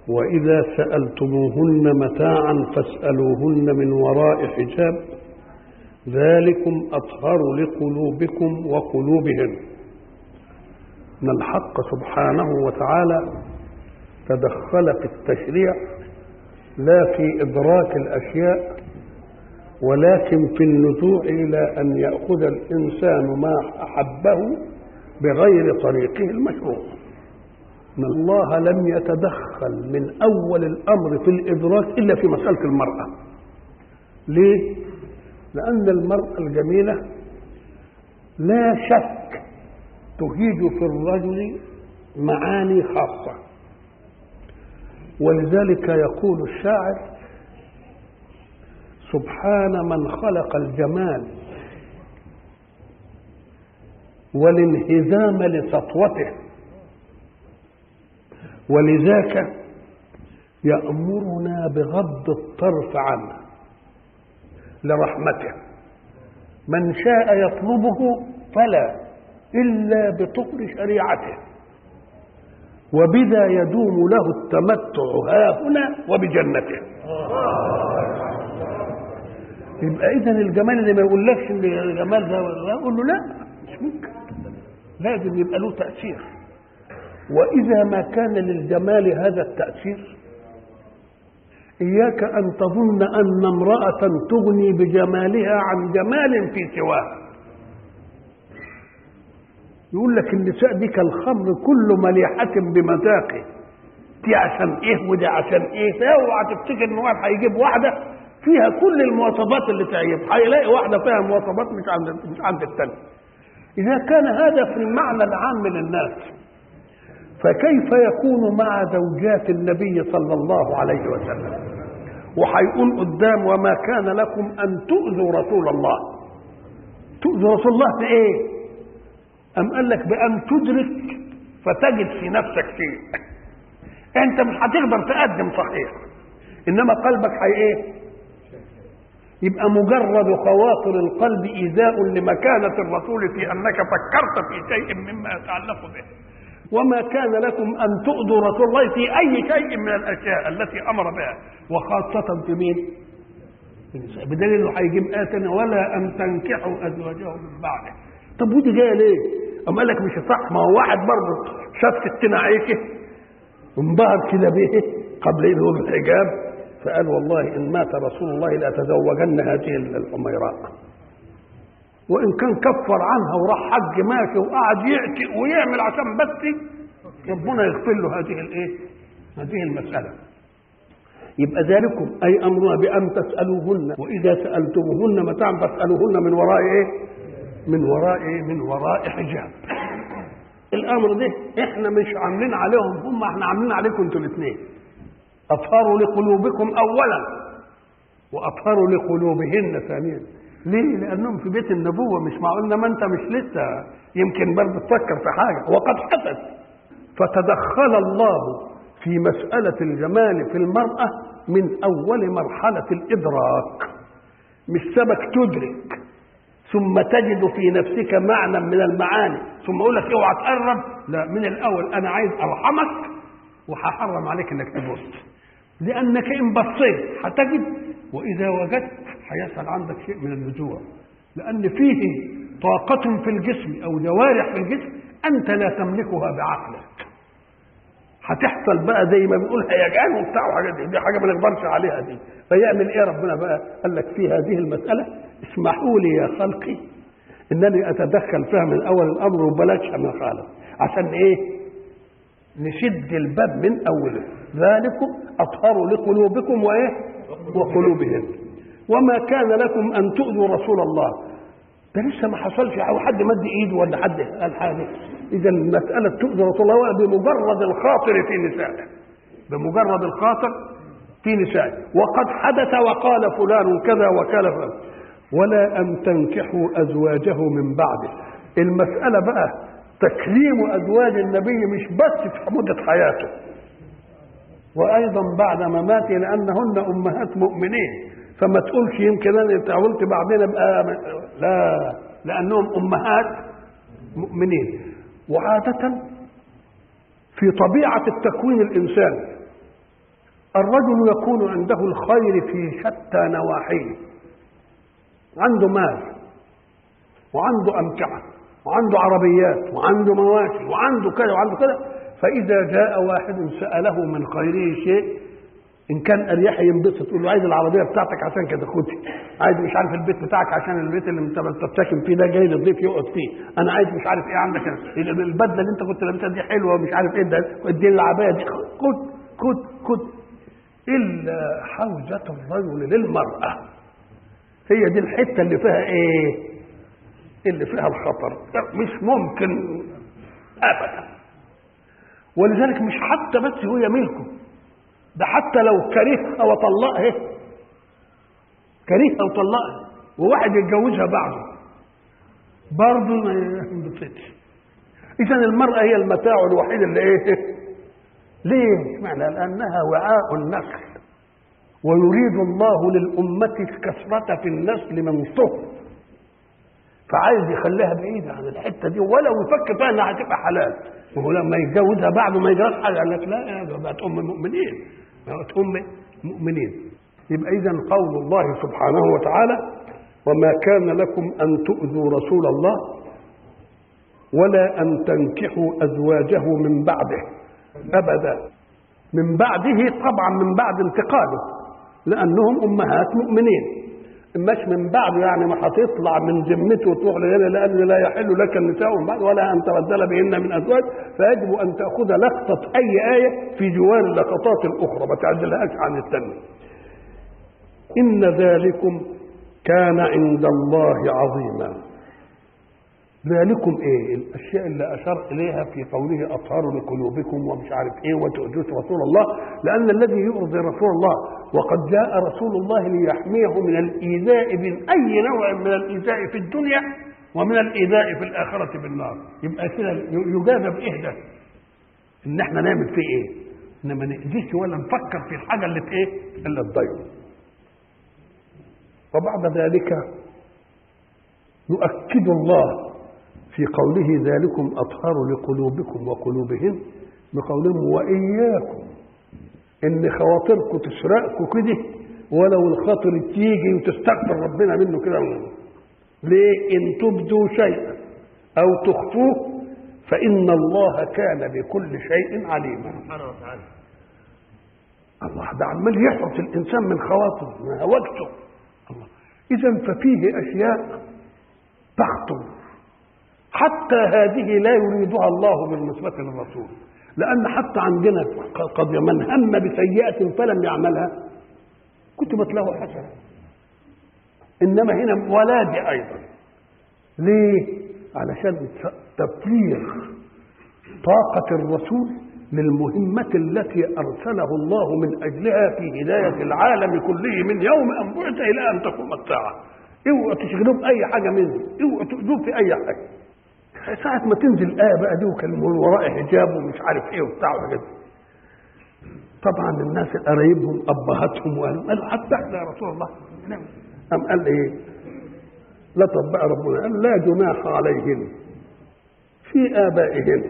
وإذا سألتموهن متاعا فاسألوهن من وراء حجاب ذلكم أطهر لقلوبكم وقلوبهن ان الحق سبحانه وتعالى تدخل في التشريع لا في ادراك الاشياء ولكن في النزوع الى ان ياخذ الانسان ما احبه بغير طريقه المشروع ان الله لم يتدخل من اول الامر في الادراك الا في مساله المراه ليه لان المراه الجميله لا شك تهيج في الرجل معاني خاصة ولذلك يقول الشاعر سبحان من خلق الجمال والانهزام لسطوته ولذاك يأمرنا بغض الطرف عنه لرحمته من شاء يطلبه فلا إلا بطهر شريعته وبذا يدوم له التمتع ها هنا وبجنته يبقى إذا الجمال اللي ما يقولكش إن الجمال ده يقول له لا مش ممكن لازم يبقى له تأثير وإذا ما كان للجمال هذا التأثير إياك أن تظن أن امرأة تغني بجمالها عن جمال في سواه يقول لك النساء دي كالخمر كل مليحة بمذاقه دي عشان ايه ودي عشان ايه فاوعى تفتكر ان واحد هيجيب واحده فيها كل المواصفات اللي تعجب هيلاقي واحده فيها مواصفات مش عند مش عند الثانيه اذا كان هذا في المعنى العام للناس فكيف يكون مع زوجات النبي صلى الله عليه وسلم وهيقول قدام وما كان لكم ان تؤذوا رسول الله تؤذوا رسول الله في ايه أم قال لك بأن تدرك فتجد في نفسك شيء أنت مش هتقدر تقدم صحيح إنما قلبك هي إيه؟ يبقى مجرد خواطر القلب إيذاء لمكانة الرسول في أنك فكرت في شيء مما يتعلق به وما كان لكم أن تؤذوا رسول الله في أي شيء من الأشياء التي أمر بها وخاصة في مين؟ بدليل انه هيجيب آتنا ولا أن تنكحوا أزواجهم من بعده طب ودي جايه ليه؟ أم قال لك مش صح ما هو واحد برضه شاف ستنا عيشه انبهر كده به قبل يذهب الحجاب فقال والله إن مات رسول الله لأتزوجن هذه الحميراء وإن كان كفر عنها وراح حج ماشي وقعد يعتق ويعمل عشان بس ربنا يغفر له هذه الايه؟ هذه المسألة يبقى ذلكم أي أمرنا بأن تسألوهن وإذا سألتموهن متاعا فاسألوهن من وراء إيه؟ من وراء من وراء حجاب الامر ده احنا مش عاملين عليهم هم احنا عاملين عليكم انتوا الاثنين اطهروا لقلوبكم اولا واطهروا لقلوبهن ثانيا ليه لانهم في بيت النبوه مش معقول ما انت مش لسه يمكن برضه تفكر في حاجه وقد حدث فتدخل الله في مساله الجمال في المراه من اول مرحله الادراك مش سبك تدرك ثم تجد في نفسك معنى من المعاني ثم اقول لك اوعى تقرب لا من الاول انا عايز ارحمك وهحرم عليك انك تبص لانك ان بصيت هتجد واذا وجدت هيحصل عندك شيء من النزوع لان فيه طاقة في الجسم او جوارح في الجسم انت لا تملكها بعقلك هتحصل بقى زي ما بنقول هيجان وبتاع وحاجات دي, دي حاجه ما نقدرش عليها دي فيعمل ايه ربنا بقى قال لك في هذه المساله اسمحوا لي يا خلقي انني اتدخل فيها من اول الامر وبلاش ما خالف عشان ايه نشد الباب من اوله ذلكم اطهر لقلوبكم وايه وقلوبهم وما كان لكم ان تؤذوا رسول الله ده لسه ما حصلش او حد مد ايده ولا حد قال حاجه اذا مساله تؤذي رسول الله بمجرد الخاطر في نسائه بمجرد الخاطر في نسائه وقد حدث وقال فلان كذا وكذا فلان ولا أن تنكحوا أزواجه من بعده المسألة بقى تكريم أزواج النبي مش بس في مدة حياته وأيضا بعد مماته لأنهن أمهات مؤمنين فما تقولش يمكن أنا قلت بعدين أبقى لا لأنهم أمهات مؤمنين وعادة في طبيعة التكوين الإنساني الرجل يكون عنده الخير في شتى نواحيه عنده مال وعنده أمتعة وعنده عربيات وعنده مواشي وعنده كذا وعنده كذا فإذا جاء واحد سأله من خيره شيء ان كان اريح ينبسط تقول له عايز العربيه بتاعتك عشان كده خدها عايز مش عارف البيت بتاعك عشان البيت اللي انت بتسكن فيه ده جاي للضيف يقعد فيه انا عايز مش عارف ايه عندك البدله اللي انت كنت لابسها دي حلوه ومش عارف ايه ده ادي العبايه دي خد خد خد الا حوزه الرجل للمراه هي دي الحته اللي فيها ايه اللي فيها الخطر مش ممكن ابدا ولذلك مش حتى بس هي ملكه ده حتى لو كرهها وطلقها كرهها وطلقها وواحد يتجوزها بعده برضه ما ينبسطش اذا المراه هي المتاع الوحيد اللي ايه ليه معنى لانها وعاء النسل ويريد الله للأمة الكثرة في النسل من طهر فعايز يخليها بعيدة عن الحتة دي ولو يفكر فيها انها هتبقى حلال وهو لما يتجوزها بعده ما يجراش حاجة قال لك لا يا بقت أم المؤمنين بقت أم مؤمنين يبقى إذا قول الله سبحانه وتعالى وما كان لكم أن تؤذوا رسول الله ولا أن تنكحوا أزواجه من بعده أبدا من بعده طبعا من بعد انتقاله لأنهم أمهات مؤمنين مش من بعده يعني ما هتطلع من ذمته وتروح لغيره لأن لا يحل لك النساء من بعد ولا أن تبدل بهن من أزواج فيجب أن تأخذ لقطة أي آية في جوار اللقطات الأخرى ما تعدلهاش عن الثانية إن ذلكم كان عند الله عظيما ذلكم ايه الاشياء اللي اشار اليها في قوله اطهار لقلوبكم ومش عارف ايه وتؤذوا رسول الله لان الذي يؤذي رسول الله وقد جاء رسول الله ليحميه من الايذاء من اي نوع من الايذاء في الدنيا ومن الايذاء في الاخره بالنار يبقى كده يجازى بايه ده ان احنا نعمل فيه ايه انما نأذيش ولا نفكر في الحاجه اللي في ايه اللي تضيع وبعد ذلك يؤكد الله في قوله ذلكم أطهر لقلوبكم وقلوبهم بقولهم وإياكم إن خواطركم تسرقكم كده ولو الخاطر تيجي وتستغفر ربنا منه كده ليه إن تبدوا شيئا أو تخفوه فإن الله كان بكل شيء عليما سبحانه وتعالى الله ده عمال يحرس الإنسان من خواطره من هوجته الله إذا ففيه أشياء تخطر حتى هذه لا يريدها الله بالنسبة للرسول لأن حتى عندنا قد من هم بسيئة فلم يعملها كتبت له حسنة إنما هنا ولا دي أيضا ليه؟ علشان تفريغ طاقة الرسول للمهمة التي أرسله الله من أجلها في هداية العالم كله من يوم أن بعث إلى أن تقوم الساعة اوعوا تشغلوه بأي حاجة منه اوعوا تؤذوه في أي حاجة ساعة ما تنزل الآية بقى دي وكان من وراء حجاب ومش عارف إيه وبتاع وحاجات طبعا الناس قرايبهم أبهاتهم وقالوا قالوا حتى إحنا يا رسول الله أم قال إيه؟ لا طبع ربنا قال لا جناح عليهن في آبائهن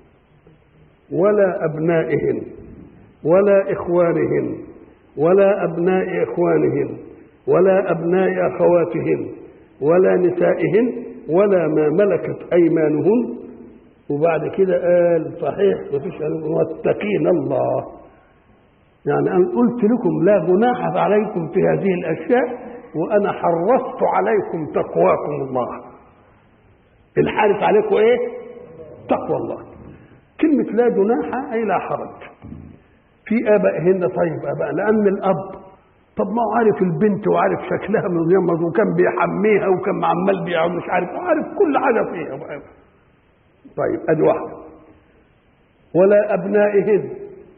ولا أبنائهن ولا إخوانهن ولا أبناء إخوانهن ولا أبناء أخواتهن ولا نسائهن ولا ما ملكت ايمانهن وبعد كده قال صحيح مفيش واتقين الله يعني انا قلت لكم لا جناح عليكم في هذه الاشياء وانا حرصت عليكم تقواكم الله الحارس عليكم ايه تقوى الله كلمة لا جناح أي لا حرج في آبائهن طيب آباء لأن الأب طب ما هو عارف البنت وعارف شكلها من يوم وكان بيحميها وكان عمال بيعمل مش عارف عارف كل حاجه فيها طيب ادي واحده ولا ابنائهن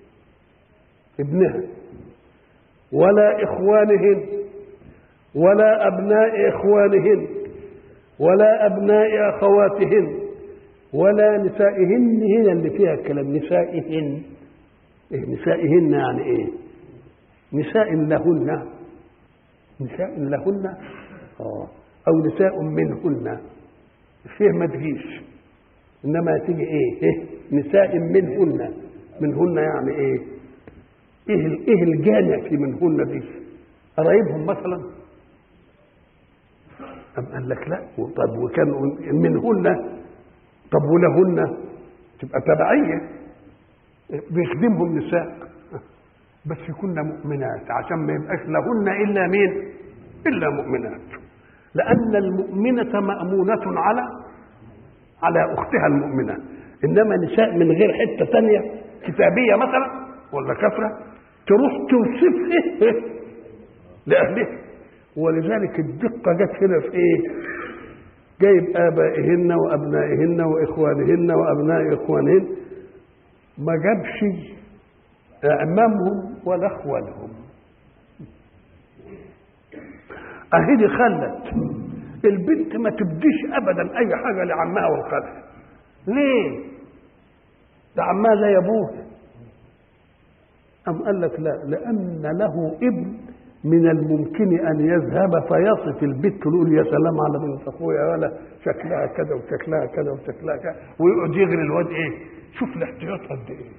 ابنها ولا اخوانهن ولا ابناء اخوانهن ولا ابناء اخواتهن ولا نسائهن هنا اللي فيها الكلام نسائهن إيه نسائهن يعني ايه نساء لهن نساء لهن اه او نساء منهن فيه ما تجيش انما تيجي ايه, إيه؟ نساء منهن منهن يعني ايه ايه ال- ايه الجامع في منهن دي قرايبهم مثلا أم قال لك لا طب وكان منهن طب ولهن تبقى تبعيه بيخدمهم نساء بس يكون مؤمنات عشان ما يبقاش لهن الا مين الا مؤمنات لان المؤمنه مامونه على على اختها المؤمنه انما نساء من غير حته تانية كتابيه مثلا ولا كفره تروح توصفه لاهله ولذلك الدقه جت هنا في ايه جايب ابائهن وابنائهن واخوانهن وابناء اخوانهن ما جابش اعمامهم ولا اخوانهم اهي دي خلت البنت ما تبديش ابدا اي حاجه لعمها وخالها ليه ده عمها زي ابوه أم قال لك لا لأن له ابن من الممكن أن يذهب فيصف البت ويقول يا سلام على بنت أخويا ولا شكلها كذا وشكلها كذا وشكلها كذا ويقعد يغري الواد إيه شوف الاحتياط قد إيه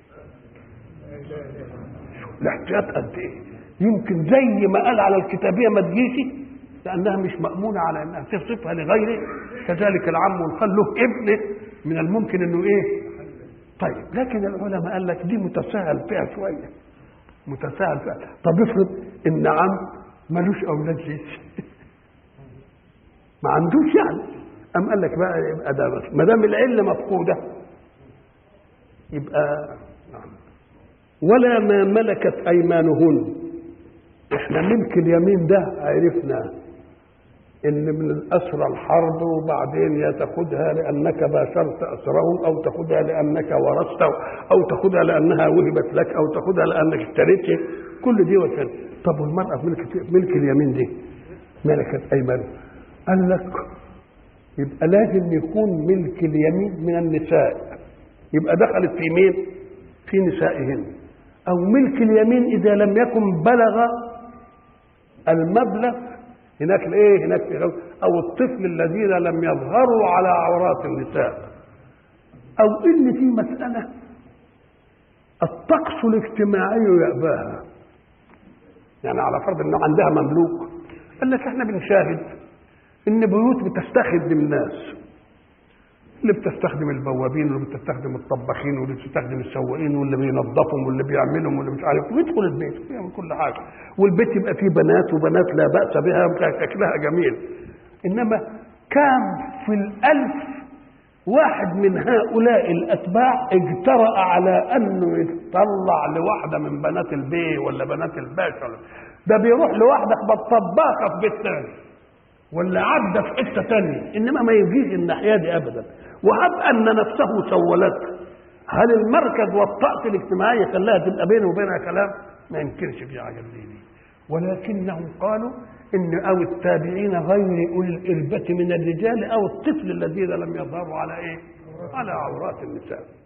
شوف الاحتياط قد إيه يمكن زي ما قال على الكتابية ما تجيش لأنها مش مأمونة على أنها تصفها لغيره كذلك العم والخال له ابن من الممكن أنه إيه طيب لكن العلماء قال لك دي متساهل فيها شويه متساهل فيها طب افرض ان عم ملوش اولاد لسه ما عندوش يعني ام قال لك بقى يبقى ده بس ما دام العله مفقوده يبقى نعم. ولا ما ملكت ايمانهن احنا ملك اليمين ده عرفنا ان من الاسرى الحرب وبعدين يا تاخذها لانك باشرت اسرهم او تاخذها لانك ورثت او تاخذها لانها وهبت لك او تاخذها لانك اشتريتها كل دي وكان طب والمراه في ملك ملك اليمين دي ملكت ايمانه قال لك يبقى لازم يكون ملك اليمين من النساء يبقى دخلت في مين؟ في نسائهن او ملك اليمين اذا لم يكن بلغ المبلغ هناك الايه هناك في غزو او الطفل الذين لم يظهروا على عورات النساء او ان في مساله الطقس الاجتماعي يأباها يعني على فرض انه عندها مملوك قال لك احنا بنشاهد ان بيوت بتستخدم الناس اللي بتستخدم البوابين واللي بتستخدم الطباخين واللي بتستخدم السواقين واللي بينظفهم واللي بيعملهم واللي مش عارف ويدخل البيت بيعمل كل حاجه والبيت يبقى فيه بنات وبنات لا باس بها شكلها جميل انما كام في الالف واحد من هؤلاء الاتباع اجترأ على انه يتطلع لواحده من بنات البي ولا بنات الباشا ولا ده بيروح لواحده طباخه في بيت ثاني ولا عدى في حته ثانيه انما ما يجيش الناحيه دي ابدا وهب ان نفسه سولته هل المركز والطاقه الاجتماعيه خلاها تبقى بينه وبينها كلام؟ ما يمكنش في حاجه دي ولكنهم قالوا ان او التابعين غير اولي الاربه من الرجال او الطفل الذين لم يظهروا على ايه؟ على عورات النساء